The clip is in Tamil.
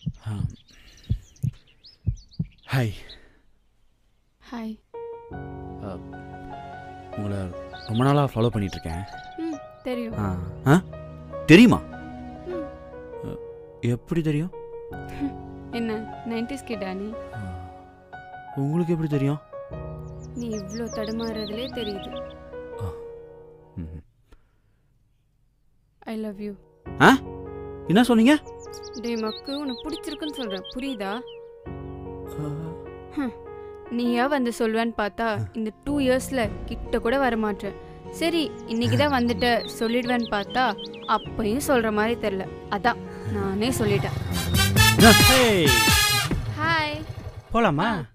ஹாய் ஹாய் உங்களை ரொம்ப நாளாக ஃபாலோ பண்ணிகிட்ருக்கேன் ம் தெரியும் ஆ ஆ தெரியுமா ம். அ, எப்படி தெரியும் என்ன நைன்டிஸ் கிட்டா நீ ஆ, உங்களுக்கு எப்படி தெரியும் நீ இவ்வளோ தடுமாறுறதுலே தெரியுது ம். ஐ லவ் யூ ஆ என்ன சொன்னீங்க டே மக்கு உனக்கு பிடிச்சிருக்குன்னு சொல்கிறேன் புரியுதா ஆ, நீயா வந்து சொல்லுவேன்னு பார்த்தா இந்த டூ இயர்ஸில் கிட்ட கூட வர மாட்டேன் சரி இன்னைக்கு தான் வந்துட்ட சொல்லிடுவேன்னு பார்த்தா அப்பையும் சொல்கிற மாதிரி தெரில அதான் நானே சொல்லிட்டேன் ஹேய் ஹாய் போலாமா ஆ.